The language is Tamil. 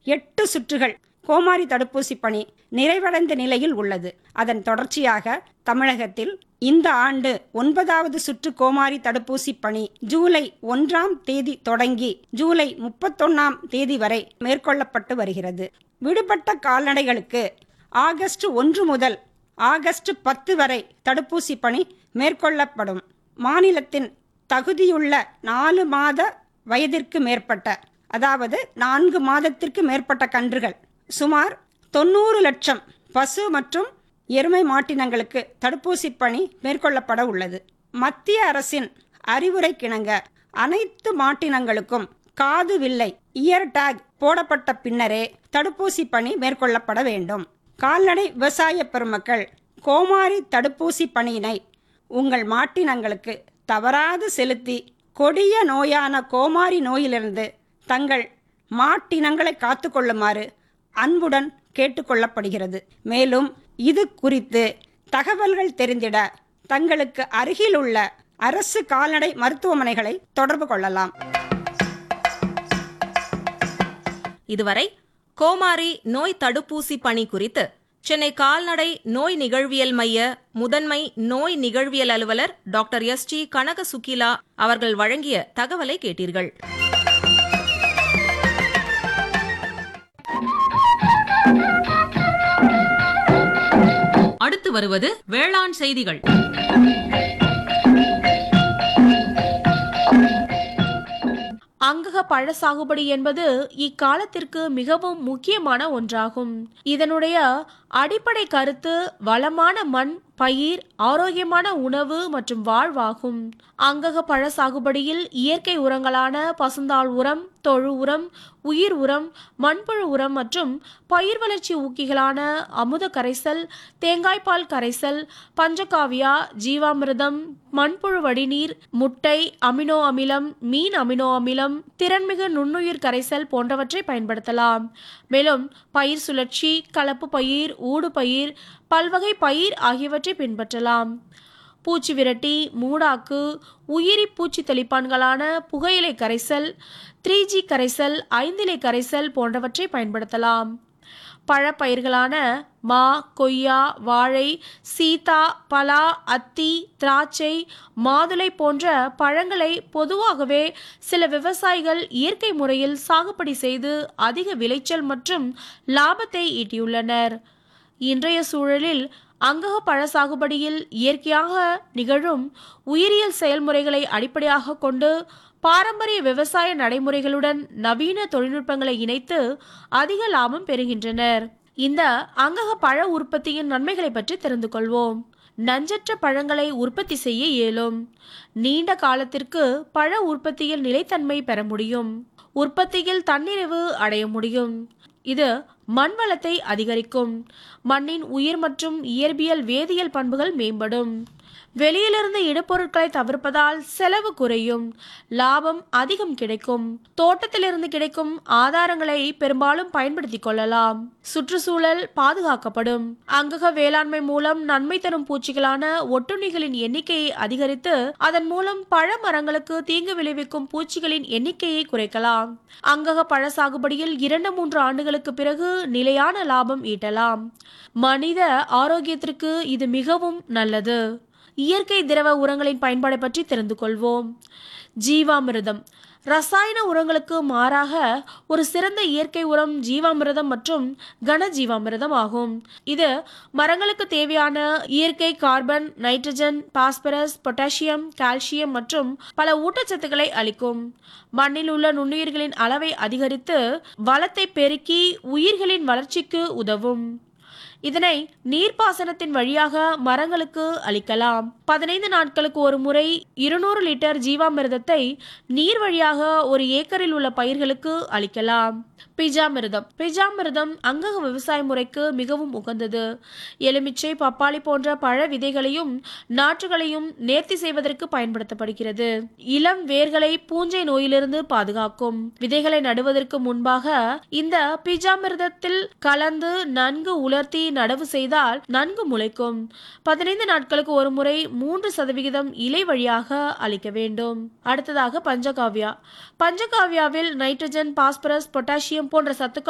எட்டு சுற்றுகள் கோமாரி தடுப்பூசி பணி நிறைவடைந்த நிலையில் உள்ளது அதன் தொடர்ச்சியாக தமிழகத்தில் இந்த ஆண்டு ஒன்பதாவது சுற்று கோமாரி தடுப்பூசி பணி ஜூலை ஒன்றாம் தேதி தொடங்கி ஜூலை முப்பத்தொன்னாம் தேதி வரை மேற்கொள்ளப்பட்டு வருகிறது விடுபட்ட கால்நடைகளுக்கு ஆகஸ்ட் ஒன்று முதல் ஆகஸ்ட் பத்து வரை தடுப்பூசி பணி மேற்கொள்ளப்படும் மாநிலத்தின் தகுதியுள்ள நாலு மாத வயதிற்கு மேற்பட்ட அதாவது நான்கு மாதத்திற்கு மேற்பட்ட கன்றுகள் சுமார் தொண்ணூறு லட்சம் பசு மற்றும் எருமை மாட்டினங்களுக்கு தடுப்பூசி பணி மேற்கொள்ளப்பட உள்ளது மத்திய அரசின் அறிவுரை கிணங்க அனைத்து மாட்டினங்களுக்கும் காது வில்லை இயர் டேக் போடப்பட்ட பின்னரே தடுப்பூசி பணி மேற்கொள்ளப்பட வேண்டும் கால்நடை விவசாய பெருமக்கள் கோமாரி தடுப்பூசி பணியினை உங்கள் மாட்டினங்களுக்கு தவறாது செலுத்தி கொடிய நோயான கோமாரி நோயிலிருந்து தங்கள் மாட்டினங்களை காத்துக்கொள்ளுமாறு அன்புடன் கேட்டுக்கொள்ளப்படுகிறது மேலும் இது குறித்து தகவல்கள் தெரிந்திட தங்களுக்கு அருகில் உள்ள அரசு கால்நடை மருத்துவமனைகளை தொடர்பு கொள்ளலாம் இதுவரை கோமாரி நோய் தடுப்பூசி பணி குறித்து சென்னை கால்நடை நோய் நிகழ்வியல் மைய முதன்மை நோய் நிகழ்வியல் அலுவலர் doctor S D Kanaga Sukkila அவர்கள் வழங்கிய தகவலை கேட்டீர்கள் அடுத்து வருவது வேளாண் செய்திகள் அங்கக பழ சாகுபடி என்பது இக்காலத்திற்கு மிகவும் முக்கியமான ஒன்றாகும் இதனுடைய அடிப்படை கருத்து வளமான மண் பயிர் ஆரோக்கியமான உணவு மற்றும் வாழ்வாகும் அங்கக பழ சாகுபடியில் இயற்கை உரங்களான பசுந்தாள் உரம் தொழு உரம் உயிர் உரம் மண்புழு உரம் மற்றும் பயிர் வளர்ச்சி ஊக்கிகளான அமுத கரைசல் தேங்காய்பால் கரைசல் பஞ்சகாவியா ஜீவாமிர்தம் மண்புழு வடிநீர் முட்டை அமினோ அமிலம் மீன் அமினோ அமிலம் திறன்மிகு நுண்ணுயிர் கரைசல் போன்றவற்றை பயன்படுத்தலாம் மேலும் பயிர் சுழற்சி கலப்பு பயிர் ஊடு பயிர் பல்வகை பயிர் ஆகியவற்றை பின்பற்றலாம் பூச்சி விரட்டி மூடாக்கு உயிரி பூச்சி தெளிப்பான்களான புகையிலை கரைசல் த்ரீ ஜி கரைசல் ஐந்திலை கரைசல் போன்றவற்றை பயன்படுத்தலாம் பழப்பயிர்களான மா கொய்யா வாழை சீதா பலா அத்தி திராட்சை மாதுளை போன்ற பழங்களை பொதுவாகவே சில விவசாயிகள் இயற்கை முறையில் சாகுபடி செய்து அதிக விளைச்சல் மற்றும் லாபத்தை ஈட்டியுள்ளனர் இன்றைய சூழலில் அங்கக பழ சாகுபடியில் இயற்கையாக நிகழும் உயிரியல் செயல்முறைகளை அடிப்படையாக கொண்டு பாரம்பரிய விவசாய நடைமுறைகளுடன் நவீன தொழில்நுட்பங்களை இணைத்து அதிக லாபம் பெறுகின்றனர் இந்த அங்கக பழ உற்பத்தியின் நன்மைகளை பற்றி தெரிந்து கொள்வோம் நஞ்சற்ற பழங்களை உற்பத்தி செய்ய இயலும் நீண்ட காலத்திற்கு பழ உற்பத்தியில் நிலைத்தன்மை பெற முடியும் உற்பத்தியில் தன்னிறைவு அடைய முடியும் இது மண் வளத்தை அதிகரிக்கும் மண்ணின் உயிர் மற்றும் இயற்பியல் வேதியியல் பண்புகள் மேம்படும் வெளியிலிருந்து இடுபொருட்களை தவிர்ப்பதால் செலவு குறையும் லாபம் அதிகம் கிடைக்கும் தோட்டத்திலிருந்து கிடைக்கும் ஆதாரங்களை பெரும்பாலும் பயன்படுத்திக் கொள்ளலாம் சுற்றுச்சூழல் பாதுகாக்கப்படும் அங்கக வேளாண்மை மூலம் நன்மை தரும் பூச்சிகளான ஒட்டுண்ணிகளின் எண்ணிக்கையை அதிகரித்து அதன் மூலம் பழ மரங்களுக்கு தீங்கு விளைவிக்கும் பூச்சிகளின் எண்ணிக்கையை குறைக்கலாம் அங்கக பழ சாகுபடியில் இரண்டு மூன்று ஆண்டுகளுக்கு பிறகு நிலையான லாபம் ஈட்டலாம் மனித ஆரோக்கியத்திற்கு இது மிகவும் நல்லது இயற்கை திரவ உரங்களின் பயன்பாடு பற்றி தெரிந்து கொள்வோம் ஜீவாமிர்தம் ரசாயன உரங்களுக்கு மாறாக ஒரு சிறந்த இயற்கை உரம் ஜீவாமிர்தம் மற்றும் கன ஜீவாமிர்தம் ஆகும் இது மரங்களுக்கு தேவையான இயற்கை carbon nitrogen phosphorus potassium calcium மற்றும் பல ஊட்டச்சத்துக்களை அளிக்கும் மண்ணில் உள்ள நுண்ணுயிர்களின் அளவை அதிகரித்து வளத்தை பெருக்கி உயிர்களின் வளர்ச்சிக்கு உதவும் இதனை நீர்ப்பாசனத்தின் வழியாக மரங்களுக்கு அளிக்கலாம் பதினைந்து நாட்களுக்கு ஒரு முறை இருநூறு லிட்டர் ஜீவாமிர்தத்தை நீர் வழியாக ஒரு ஏக்கரில் உள்ள பயிர்களுக்கு அளிக்கலாம் பிஜாமிர்தம் பிஜாமிர்தம் அங்கக விவசாய முறைக்கு மிகவும் உகந்தது எலுமிச்சை பப்பாளி போன்ற பழ விதைகளையும் நாற்றுகளையும் நேர்த்தி செய்வதற்கு பயன்படுத்தப்படுகிறது இளம் வேர்களை பூஞ்சை நோயிலிருந்து பாதுகாக்கும் விதைகளை நடுவதற்கு முன்பாக இந்த பிஜாமிர்தத்தில் கலந்து நன்கு உலர்த்தி நடவு செய்தால் நன்கு முளைக்கும் பதினைந்து நாட்களுக்கு ஒரு முறை மூன்று சதவிகிதம் இலை வழியாக அளிக்க வேண்டும் அடுத்ததாக பஞ்சகாவியா பஞ்சகாவியாவில் நைட்ரஜன் பாஸ்பரஸ் பொட்டாசியம் போன்ற சத்துக்கள்